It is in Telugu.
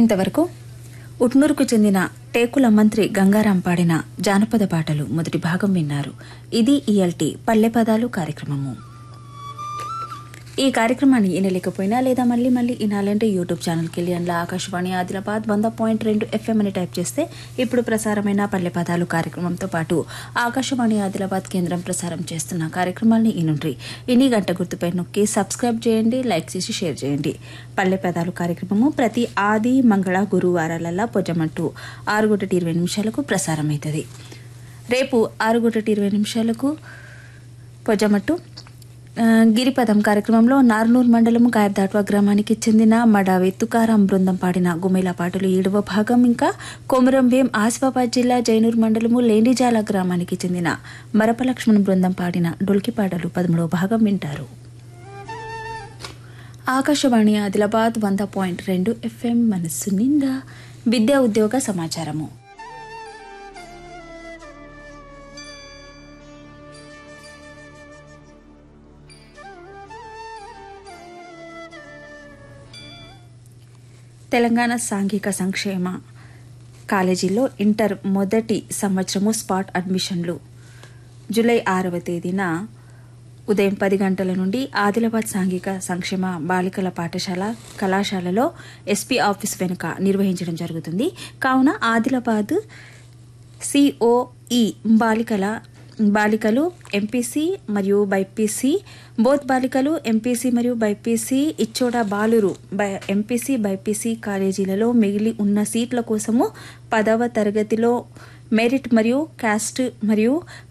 ఇంతవరకు ఉట్నూరుకు చెందిన టేకుల మంత్రి గంగారాం పాడిన జానపద పాటలు మొదటి భాగం విన్నారు ఇది ఈఎల్టీ పల్లె పదాలు కార్యక్రమము ఈ కార్యక్రమాన్ని వినలేకపోయినా లేదా మళ్ళీ మళ్ళీ వినాలంటే యూట్యూబ్ ఛానల్కి వెళ్ళి అందులో ఆకాశవాణి ఆదిలాబాద్ వంద పాయింట్ రెండు ఎఫ్ఎం అని టైప్ చేస్తే ఇప్పుడు ప్రసారమైన పల్లె పదాలు కార్యక్రమంతో పాటు ఆకాశవాణి ఆదిలాబాద్ కేంద్రం ప్రసారం చేస్తున్న కార్యక్రమాల్ని ఇనుండ్రి ఇన్ని గంట గుర్తుపై నొక్కి సబ్స్క్రైబ్ చేయండి లైక్ చేసి షేర్ చేయండి పల్లె పదాలు కార్యక్రమము ప్రతి ఆది మంగళ గురువారాలల్లా పొజమంటూ ఆరు గంటటి ఇరవై నిమిషాలకు ప్రసారం అవుతుంది రేపు ఆరు గంటటి ఇరవై నిమిషాలకు పొజమట్టు ఆ, గిరిపదం కార్యక్రమంలో నార్నూర్ మండలం గాయర్దాట్వా గ్రామానికి చెందిన మడావి తుకారాం బృందం పాడిన గుమేల పాటలు ఏడవ భాగం ఇంకా కొమురంభీం ఆసిఫాబాద్ జిల్లా జైనూర్ మండలము లేండిజాల గ్రామానికి చెందిన మరపలక్ష్మణ్ బృందం పాడిన డొల్కి పాటలు పదమూడవ భాగం వింటారు ఆకాశవాణి ఆదిలాబాద్ వంద పాయింట్ రెండు ఎఫ్ఎం మనస్సు నిండా విద్యా ఉద్యోగ సమాచారము తెలంగాణ సాంఘిక సంక్షేమ కాలేజీలో ఇంటర్ మొదటి సంవత్సరము స్పాట్ అడ్మిషన్లు జూలై ఆరవ తేదీన ఉదయం పది గంటల నుండి ఆదిలాబాద్ సాంఘిక సంక్షేమ బాలికల పాఠశాల కళాశాలలో ఎస్పీ ఆఫీస్ వెనుక నిర్వహించడం జరుగుతుంది కావున ఆదిలాబాద్ సిఓఈ బాలికల బాలికలు ఎంపీసీ మరియు బైపీసీ బోత్ బాలికలు ఎంపీసీ మరియు బైపీసీ ఇచ్చోడ బాలురు బై ఎంపీసీ బైపీసీ కాలేజీలలో మిగిలి ఉన్న సీట్ల కోసము పదవ తరగతిలో మెరిట్ మరియు క్యాస్ట్ మరియు